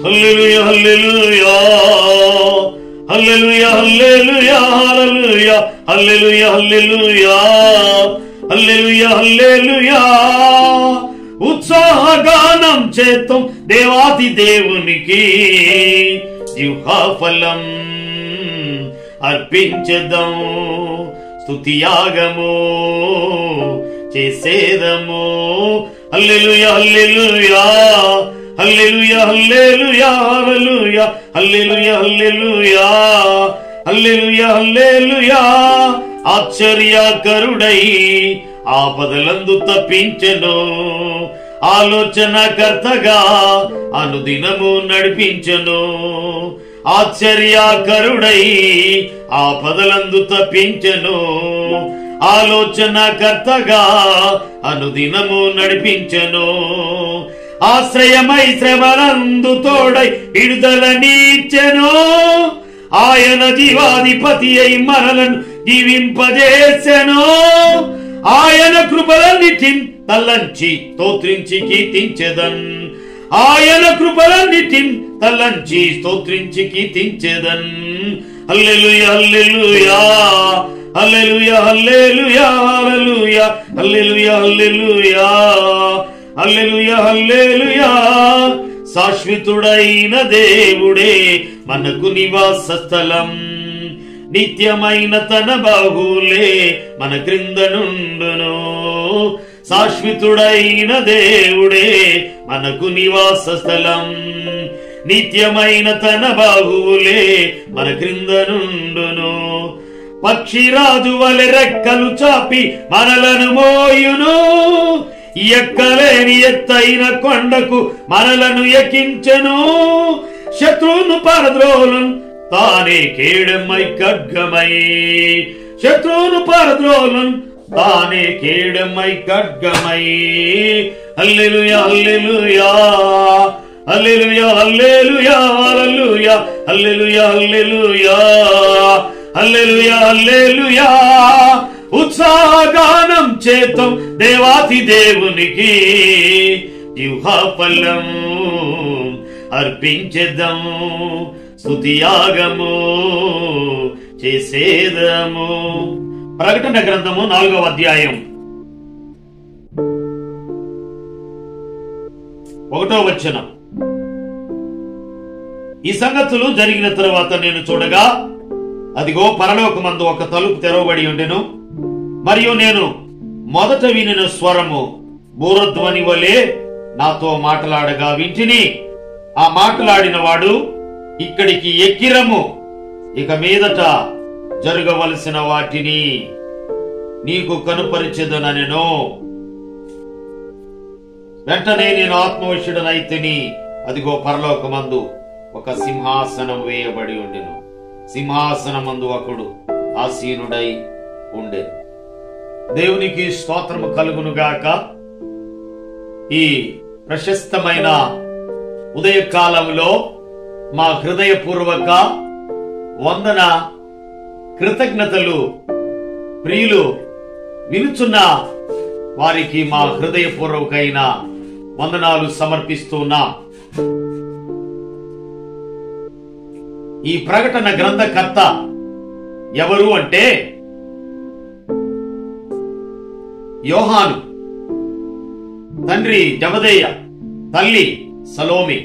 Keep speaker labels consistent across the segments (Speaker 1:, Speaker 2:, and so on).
Speaker 1: హల్లెలూయా హల్లెలూయా హల్లెలూయా హల్లెలూయా హల్లెలూయా హల్లెలూయా హల్లెలూయా హల్లెలూయా హల్లెలూయా ఉత్సాహగానం చేతం దేవాది దేవునికి జిహ్వాఫలం అర్పించదం స్తుతియాగము చేసేదము హల్లెలూయా హల్లెలూయా హల్లెలూయా హల్లెలూయా హల్లెలూయా హల్లెలూయా హల్లెలూయా హల్లెలూయా హల్లెలూయా ఆశ్చర్యకరుడై ఆపదలందు తప్పించెను ఆలోచనకర్తగా అనుదినము నడిపించెను ఆశ్చర్యకరుడై ఆపదలందు తప్పించెను ఆలోచనకర్తగా అనుదినము నడిపించెను ఆశ్రయమై శ్రమలందు తోడై విడుదల నీచెను ఆయన జీవాధిపతి అయి మనలను జీవింపజేసెను ఆయన కృపలన్నిటిన్ తల్లంచి స్తోత్రించి కీర్తించెదన్ ఆయన కృపలన్నిటిన్ తల్లంచి స్తోత్రించి కీర్తించెదన్ హల్లెలూయా హల్లెలూయా హల్లెలూయా హల్లెలూయా హల్లెలూయా హల్లెలూయా హల్లెలూయా హల్లెలూయా హల్లెలూయా శాశ్వతుడైన దేవుడే మనకు నివాస స్థలం నిత్యమైన తన బాహులే మన క్రింద నుండును శాశ్వతుడైన దేవుడే మనకు నివాస స్థలం నిత్యమైన తన బాహువులే మన క్రింద నుండును పక్షిరాజు వలె రెక్కలు చాపి మనలను మోయును ఎక్కలేని ఎత్తైన కొండకు మనలను ఎక్కించెను శత్రువును పరద్రోలను తానే కేడమై ఖడ్గమై శత్రువును పరద్రోలను తానే కేడమై ఖడ్గమై హల్లెలూయా హల్లెలూయా హల్లెలూయా హల్లెలూయా హల్లెలూయా హల్లెలూయా హల్లెలూయా హల్లెలూయా హల్లెలూయా ఉత్సాహగానం చేతం దేవాతి దేవునికి జిహ్వాఫలం అర్పించేద్దాం స్తుతియాగము చేసేదము ప్రకటన గ్రంథము నాలుగవ అధ్యాయం ఒకటో వచనం ఈ సంగతులు జరిగిన తరువాత నేను చూడగా అదిగో పరలోకమందు ఒక తలుపు తెరవబడి ఉండెను మరియు నేను మొదట వినిన స్వరము బూరధ్వని వలె నాతో మాట్లాడగా వింటిని ఆ మాట్లాడిన వాడు ఇక్కడికి ఎక్కిరము ఇక మీదట జరగవలసిన వాటిని నీకు కనుపరిచెదనెను వెంటనే నేను ఆత్మవశుడనైతిని అదిగో పరలోకమందు ఒక సింహాసనం వేయబడి ఉండెను సింహాసనమందు ఒకడు ఆసీనుడై ఉండే దేవునికి స్తోత్రము కలుగునుగాక ఈ ప్రశస్తమైన ఉదయకాలంలో మా హృదయపూర్వక వందన కృతజ్ఞతలు ప్రియులు వినుచున్న వారికి మా హృదయపూర్వకైన వందనాలు సమర్పిస్తున్నా ఈ ప్రకటన గ్రంథకర్త ఎవరు అంటే యోహాను తండ్రి జమదేయ తల్లి సలోమి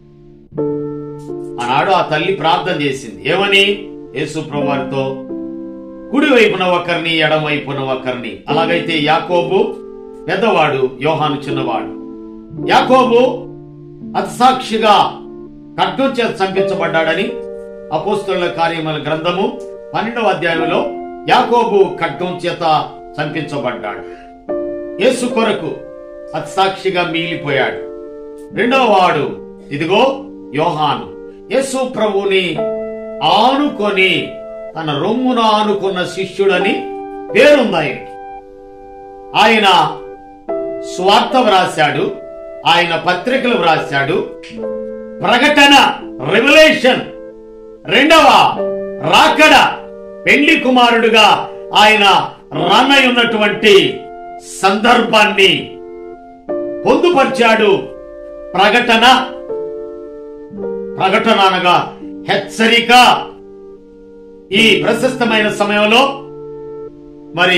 Speaker 1: ఆనాడు ఆ తల్లి ప్రార్థన చేసింది ఏమని యేసు ప్రభువారితో కుడి వైపున ఒకరిని ఎడం వైపున ఒకరిని అలాగైతే యాకోబు పెద్దవాడు యోహాను చిన్నవాడు యాకోబు అతిసాక్షిగా ఖడ్గం చేత చంపించబడ్డాడని అపోస్తుల కార్యముల గ్రంథము పన్నెండవ అధ్యాయంలో యాకోబు ఖడ్గం చేత చంపించబడ్డాడు యేసు కొరకు అతిసాక్షిగా మిగిలిపోయాడు రెండవ వాడు ఇదిగో యోహాను యేసు ప్రభుని ఆనుకొని తన రొమ్మున ఆనుకున్న శిష్యుడని పేరుంది ఆయనకి ఆయన స్వార్థ వ్రాశాడు ఆయన పత్రికలు వ్రాశాడు ప్రకటన రెవల్యూషన్ రెండవ రాకడ పెళ్లి కుమారుడుగా ఆయన రన్నై ఉన్నటువంటి సందర్భాన్ని పొందుపరిచాడు ప్రకటన ప్రకటన అనగా హెచ్చరిక ఈ ప్రశస్తమైన సమయంలో మరి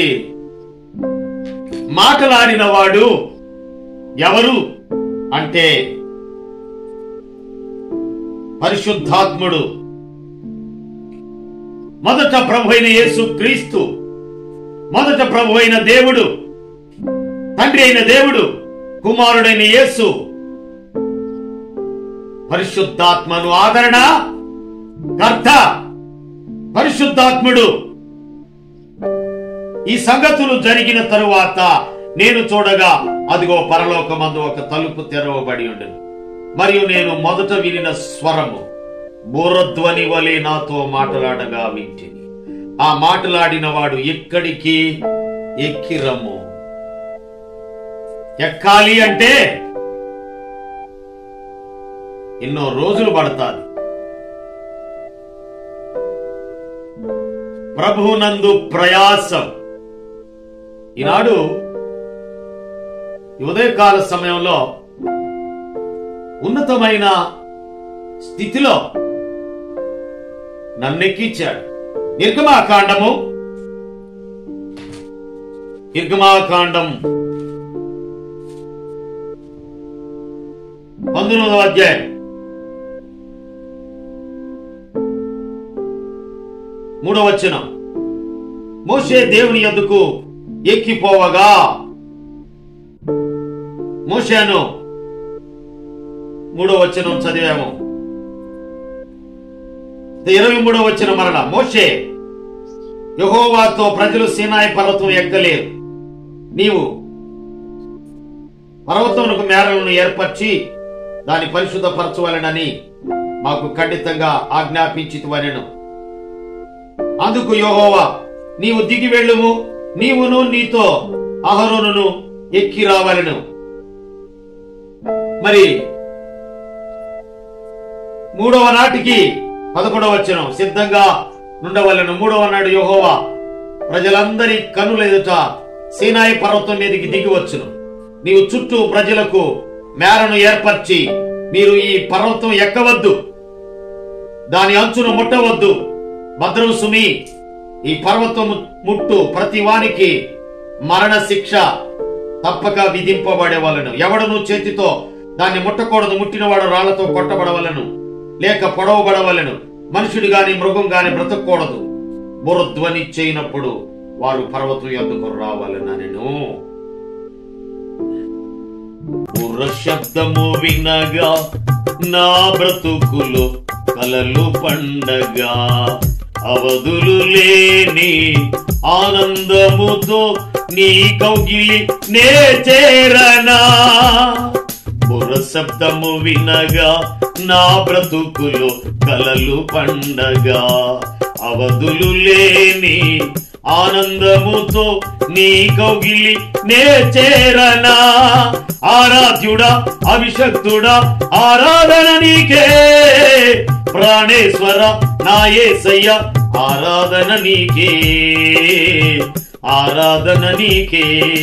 Speaker 1: మాటలాడిన వాడు ఎవరు అంటే పరిశుద్ధాత్ముడు మొదట ప్రభు అయిన యేసు క్రీస్తు మొదట ప్రభు అయిన దేవుడు తండ్రి అయిన దేవుడు కుమారుడైన యేసు పరిశుద్ధాత్మను ఆదరణ కర్త పరిశుద్ధాత్ముడు ఈ సంగతులు జరిగిన తరువాత నేను చూడగా అదిగో పరలోకమందు ఒక తలుపు తెరవబడి ఉండను మరియు నేను మొదట వినిన స్వరము బుర్రధ్వని వలె నాతో మాట్లాడగా వింటిని ఆ మాట్లాడిన వాడు ఎక్కడికి ఎక్కిరము ఎక్కాలి అంటే ఎన్నో రోజులు పడతాది ప్రభునందు ప్రయాసం ఈనాడు ఈ ఉదయకాల సమయంలో ఉన్నతమైన స్థితిలో నన్నెక్కించాడు నిర్గమాకాండము నిర్గమాకాండం పంతొమ్మిదవ అధ్యాయం మూడవ వచనం మోషే దేవుని యొద్దకు ఎక్కిపోవగా మోషేను మూడో వచనం చదివాము ఇరవై మూడో వచ్చిన మరణ మోషే యహోవాతో ప్రజలు సీనాయి పర్వతం ఎక్కలేరు నీవు పర్వతమునకు మేరలను ఏర్పరిచి దాని పరిశుద్ధపరచవలనని మాకు ఖండితంగా ఆజ్ఞాపించితివనెను అందుకు యహోవా నీవు దిగి వెళ్ళుము నీవును నీతో అహరోనును ఎక్కి రావాలను మరి మూడవ నాటికి పదకొండవ వచ్చిన సిద్ధంగా నుండవలను మూడవ నాడు యహోవా ప్రజలందరి కనుల ఎదుట సీనాయి పర్వతం మీదకి దిగి వచ్చును నీవు చుట్టూ ప్రజలకు మేరను ఏర్పరిచి మీరు ఈ పర్వతం ఎక్కవద్దు దాని అంచును ముట్టవద్దు భద్రం సుమి ఈ పర్వతం ముట్టు ప్రతి వానికి మరణ శిక్ష తప్పక విధింపబడేవాళ్ళను ఎవడను చేతితో దాన్ని ముట్టకూడదు ముట్టినవాడు రాళ్లతో కొట్టబడవలను లేక పొడవబడవలను మనుషుడు గాని మృగం గాని బ్రతకూడదు బురధ్వని చేయనప్పుడు వారు పర్వతం ఎందుకు రావాలనను బుర్ర శబ్దము వినగా నా బ్రతుకులు కలలు పండగా అవధులు లేని ఆనందముతో నీ కౌగిలి నే చేరనా బుర్ర శబ్దము వినగా నా బ్రతుకులు కలలు పండగా అవధులు లేని ఆనందముతో నీ కౌగిలి నే చేరనా ఆరాధ్యుడా అభిషక్తుడా ఆరాధన నీకే ప్రాణేశ్వర నా యేసయ్య ఆరాధన నీకే ఆరాధన నీకే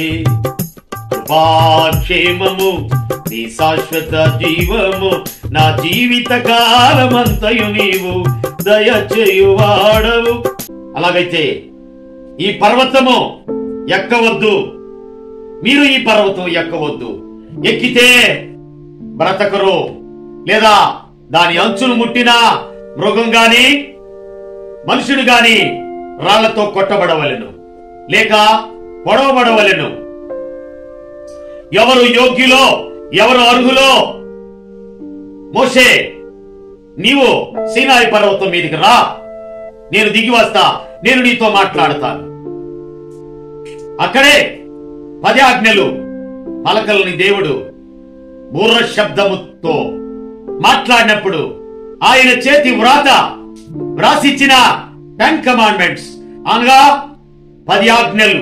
Speaker 1: కృపాక్షేమము నీ శాశ్వత జీవము నా జీవిత కాలమంతయు నీవు దయచేయువాడవు అలాగైతే ఈ పర్వతము ఎక్కవద్దు మీరు ఈ పర్వతం ఎక్కవద్దు ఎక్కితే బ్రతకరు లేదా దాని అంచును ముట్టినా మృగం గాని మనుషుడు గాని రాళ్లతో కొట్టబడవలెను లేక పొడవబడవలెను ఎవరు యోగ్యులో ఎవరు అర్హులో మోషే నీవు సీనాయి పర్వతం మీదకి రా నేను దిగి వస్తా నేను నీతో మాట్లాడతాను అక్కడే పది ఆజ్ఞలు పలకల్ని దేవుడు బూర్ర శబ్దముతో మాట్లాడినప్పుడు ఆయన చేతి వ్రాత వ్రాసిచ్చిన టెన్ కమాండ్మెంట్స్ అనగా పది ఆజ్ఞలు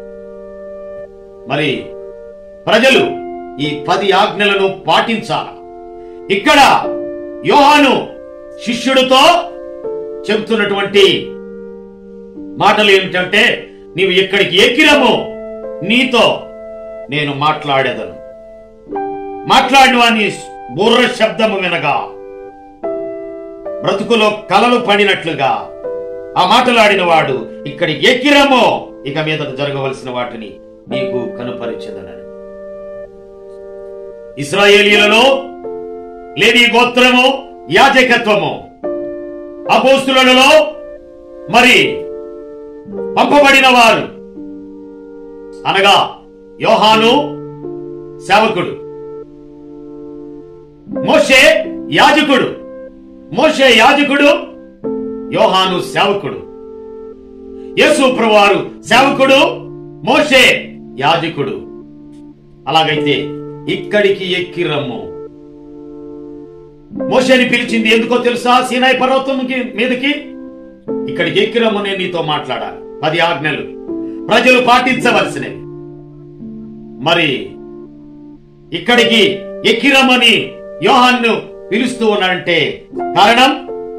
Speaker 1: మరి ప్రజలు ఈ పది ఆజ్ఞలను పాటించాల ఇక్కడ యోహాను శిష్యుడితో చెబుతున్నటువంటి మాటలు ఏమిటంటే నీవు ఇక్కడికి ఎక్కిరము నీతో నేను మాట్లాడేదను మాట్లాడిన వాని బుర్ర శబ్దము వినగా బ్రతుకులో కలలు పడినట్లుగా ఆ మాటలాడిన వాడు ఇక్కడికి ఎక్కిరమ్మో ఇక మీద జరగవలసిన వాటిని నీకు కనుపరిచెదనని ఇస్రాయేలీలలో లేని గోత్రము యాజకత్వము అపోస్తులలో మరి పంపబడిన వారు అనగా యోహాను సేవకుడు మోషే యాజకుడు మోషే యాజకుడు యోహాను సేవకుడు యేసు ప్రభువారు సేవకుడు మోషే యాజకుడు అలాగైతే ఇక్కడికి ఎక్కి రమ్ము మోషేని పిలిచింది ఎందుకో తెలుసా సీనాయి పర్వతం మీదకి ఇక్కడికి ఎక్కి రమ్ము నేను నీతో మాట్లాడాలి పది ఆజ్ఞలు ప్రజలు పాటించవలసినవి మరి ఇక్కడికి ఎక్కిరమ్మని యోహాన్ను పిలుస్తూ ఉన్నాడంటే కారణం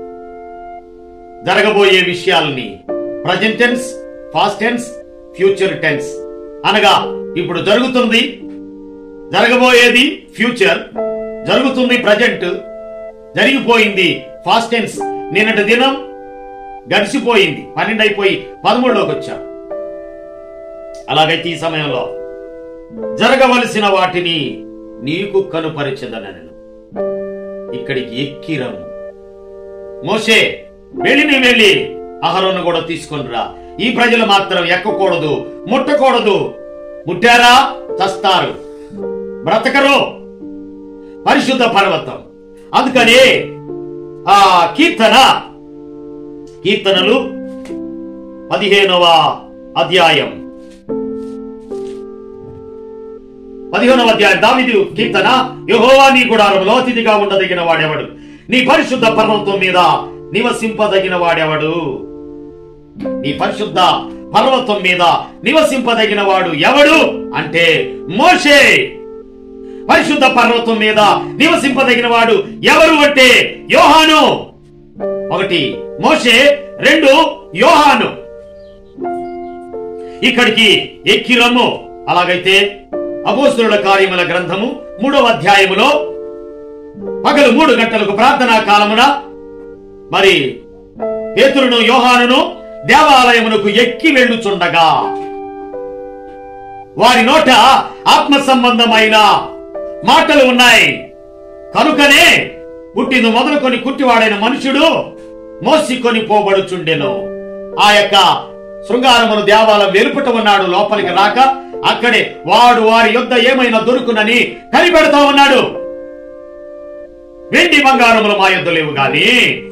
Speaker 1: జరగబోయే విషయాల్ని present tense past tense future tense అనగా ఇప్పుడు జరుగుతుంది జరగబోయేది ఫ్యూచర్ జరుగుతుంది ప్రజెంట్ జరిగిపోయింది ఫాస్ట్ టెన్స్ నిన్నటి దినం గడిచిపోయింది పన్నెండు అయిపోయి పదమూడులోకి వచ్చాం అలాగైతే ఈ సమయంలో జరగవలసిన వాటిని నీకు కనుపరిచదన నేను ఇక్కడికి ఎక్కిరము మోషే వెళ్ళి నీ వెళ్ళి అహరోను కూడా తీసుకొని రా ఈ ప్రజలు మాత్రం ఎక్కకూడదు ముట్టకూడదు ముట్టారా చస్తారు బ్రతకరు పరిశుద్ధ పర్వతం అందుకని ఆ కీర్తన కీర్తనలు పదిహేనవ అధ్యాయం పదిహేనవ అధ్యాయం దావిదు కీర్తన యహోవా నీ గుడారంలో అతిథిగా ఉండదగిన వాడెవడు నీ పరిశుద్ధ పర్వతం మీద నివసింపదగిన వాడెవడు నీ పరిశుద్ధ పర్వతం మీద నివసింపదగిన వాడు ఎవడు అంటే మోషే పరిశుద్ధ పర్వతం మీద నివసింపదగిన వాడు ఎవరు అంటే యోహాను ఒకటి మోషే రెండు యోహాను ఇక్కడికి ఎక్కిరమ్ము అలాగైతే అపోస్తుల కార్యముల గ్రంథము మూడవ అధ్యాయములో పగలు మూడు గంటలకు ప్రార్థనా కాలమున మరి పేతురును యోహానును దేవాలయమునకు ఎక్కి వెళ్ళుచుండగా వారి నోట ఆత్మ సంబంధమైన మాటలు ఉన్నాయి కనుకనే పుట్టిన మొదలుకొని కుట్టివాడైన మనుషుడు మోసికొని పోబడుచుండెను ఆ యొక్క శృంగారమును దేవాలయం వెలుపుట ఉన్నాడు లోపలికి రాక అక్కడే వాడు వారి యొద్ద ఏమైనా దొరుకునని కనిపెడతా ఉన్నాడు వెండి బంగారములు మా యొద్ద లేవు గాని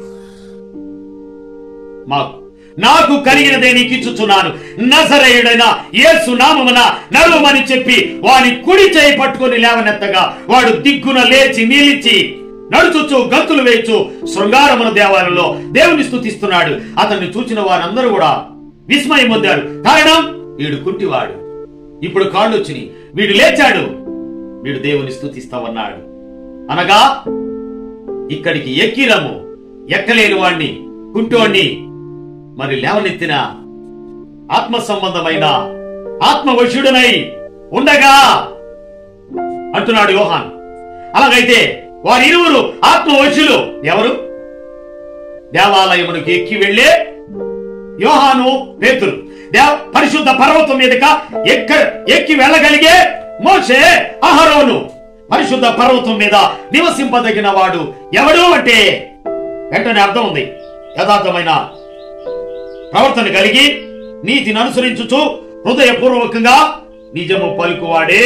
Speaker 1: మాకు నాకు కలిగినదే నీకు ఇచ్చుచున్నాను నజరేయుడైన యేసు నామమున నరుమని చెప్పి వాని కుడి చేయి పట్టుకొని లేవనెత్తగా వాడు దిగ్గున లేచి నిలిచి నడుచుచు గంతులు వేయచ్చు శృంగారమున దేవాలయంలో దేవుని స్తుతిస్తున్నాడు అతన్ని చూచిన వారందరూ కూడా విస్మయం పొందారు కారణం వీడు కుంటివాడు ఇప్పుడు కాళ్ళు వచ్చినాయి వీడు లేచాడు వీడు దేవుని స్తుతిస్తామన్నాడు అనగా ఇక్కడికి ఎక్కిరము ఎక్కలేని వాణ్ణి కుంటోణ్ణి మరి లేవనెత్తిన ఆత్మ సంబంధమైన ఆత్మవశుడనై ఉండగా అంటున్నాడు యోహాన్ అలాగైతే వారిరువురు ఆత్మవశులు ఎవరు దేవాలయమునకు ఎక్కి వెళ్ళే యోహాను పేతురు దేవ పరిశుద్ధ పర్వతం మీదక ఎక్క ఎక్కి వెళ్ళగలిగే మోషే అహరోను పరిశుద్ధ పర్వతం మీద నివసింపదగిన వాడు ఎవడు అంటే వెంటనే అర్థం ఉంది యథార్థమైన ప్రవర్తన కలిగి నీతిని అనుసరించుచు హృదయపూర్వకంగా నిజము పలుకువాడే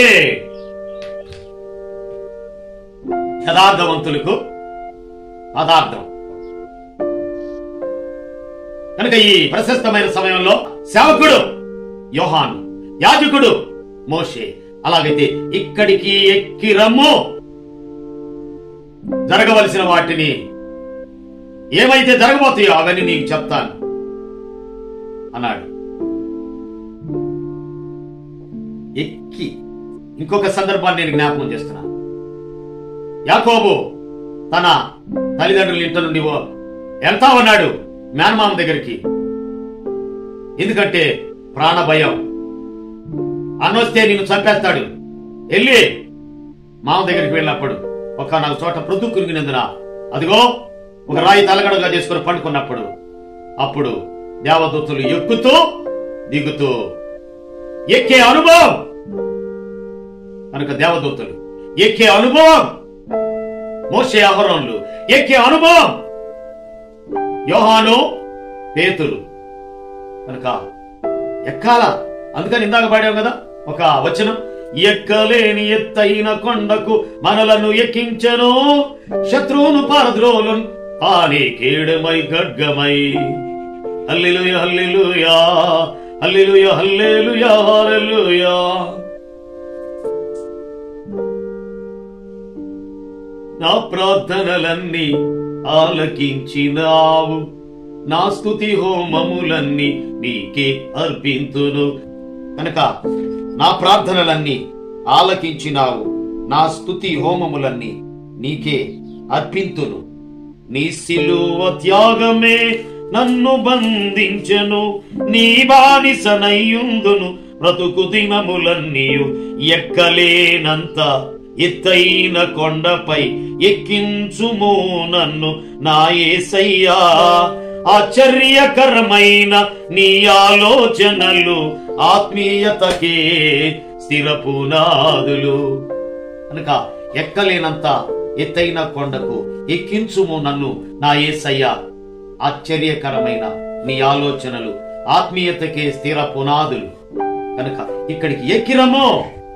Speaker 1: యథార్థవంతులకు పదార్థం కనుక ఈ ప్రశస్తమైన సమయంలో సేవకుడు యోహాను యాజకుడు మోషే అలాగైతే ఇక్కడికి ఎక్కి రమ్ము జరగవలసిన వాటిని ఏమైతే జరగబోతాయో అవన్నీ నీకు చెప్తాను అన్నాడు ఎక్కి ఇంకొక సందర్భాన్ని నేను జ్ఞాపకం చేస్తున్నాను యాకోబు తన తల్లిదండ్రుల ఇంట నుండి ఓ- వెళ్తా ఉన్నాడు మేనమామ దగ్గరికి ఎందుకంటే ప్రాణ భయం అన్నొస్తే నిన్ను చంపేస్తాడు వెళ్ళి మామ దగ్గరికి వెళ్ళినప్పుడు ఒక నాకు చోట ప్రొద్దు కురిగినందున అదిగో ఒక రాయి తలగడగా చేసుకుని పండుకున్నప్పుడు అప్పుడు దేవదూతలు ఎక్కుతూ దిగుతూ ఎక్కే అనుభవం కనుక దేవదూతలు ఎక్కే అనుభవం మోసే అహరోన్లు ఎక్కే అనుభవం యోహాను పేతులు కనుక ఎక్కాల అందుకని ఇందాక పాడాం కదా ఒక వచనం ఎక్కలేని ఎత్తైన కొండకు మనలను ఎక్కించను శత్రువును పారద్రోలు తానే కేడమై గడ్గమై హల్లెలూయ హల్లెలూయా హల్లెలూయ హల్లెలూయా హల్లెలూయా నా ప్రార్థనలన్నీ ఆలకించినావు నా స్తుతి హోమములన్నీ నీకే అర్పింతును కనుక నా ప్రార్థనలన్నీ ఆలకించినావు నా స్తుతి హోమములన్నీ నీకే అర్పింతును నీ సిలువ త్యాగమే నన్ను బంధించెను నీ బానిసనయ్యుందును బ్రతుకు దినములన్నీయు ఎక్కలేనంత ఎత్తైన కొండపై ఎక్కించుము నన్ను నా యేసయ్యా ఆశ్చర్యకరమైన నీ ఆలోచనలు ఆత్మీయతకే స్థిరపునాదులు కనుక ఎక్కలేనంత ఎత్తైన కొండకు ఎక్కించుము నన్ను నా యేసయ్యా ఆశ్చర్యకరమైన నీ ఆలోచనలు ఆత్మీయతకే స్థిర పునాదులు కనుక ఇక్కడికి ఎక్కిరమో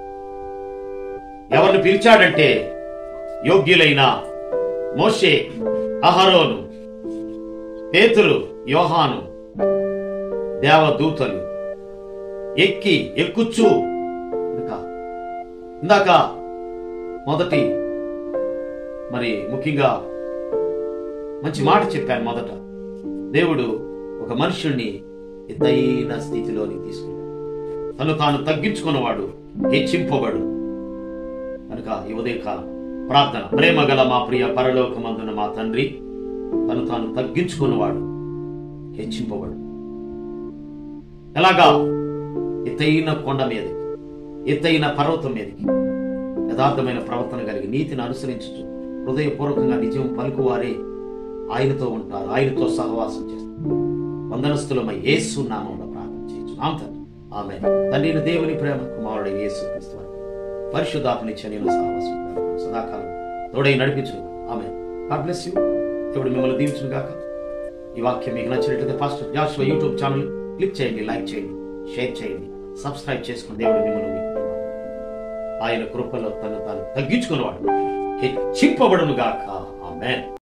Speaker 1: ఎవరిని పిలిచాడంటే యోగ్యులైన మోషే అహరోను పేతురు యోహాను దేవదూతలు ఎక్కి ఎక్కుచ్చు కనుక ఇందాక మొదటి మరి ముఖ్యంగా మంచి మాట చెప్పాను మొదట దేవుడు ఒక మనుషుణ్ణి ఎత్తైన స్థితిలోనికి తీసుకెళ్ళాడు తను తాను తగ్గించుకున్నవాడు హెచ్చింపబడు కనుక ఈ ఉదయకాలం ప్రార్థన ప్రేమ గల మా ప్రియ పరలోకమందున మా తండ్రి తను తాను తగ్గించుకున్నవాడు హెచ్చింపబడు ఎలాగా ఎత్తైన కొండ మీదకి ఎత్తైన పర్వతం మీదకి యథార్థమైన ప్రవర్తన కలిగి నీతిని అనుసరించు హృదయపూర్వకంగా నిజం పలుకువారే ఆయనతో ఉంటారు ఆయనతో సహవాసం చేస్తారు వందనస్తులమై యేసు నామంలో ప్రార్థన చేయొచ్చు తండ్రి ఆమె తండ్రిని దేవుని ప్రేమ కుమారుడు యేసు క్రీస్తు వారి పరిశుద్ధాత్మని నేను సహవాసం సదాకాలం తోడై నడిపించు ఆమె గాడ్ బ్లెస్ యూ దేవుడు మిమ్మల్ని దీవించును గాక ఈ వాక్యం మీకు నచ్చినట్లయితే first Joshua YouTube channel click చేయండి లైక్ చేయండి షేర్ చేయండి సబ్స్క్రైబ్ చేసుకుని దేవుడు మిమ్మల్ని మీకు ఆయన కృపలో తను తాను తగ్గించుకున్నవాడు హెచ్చింపబడును గాక ఆమె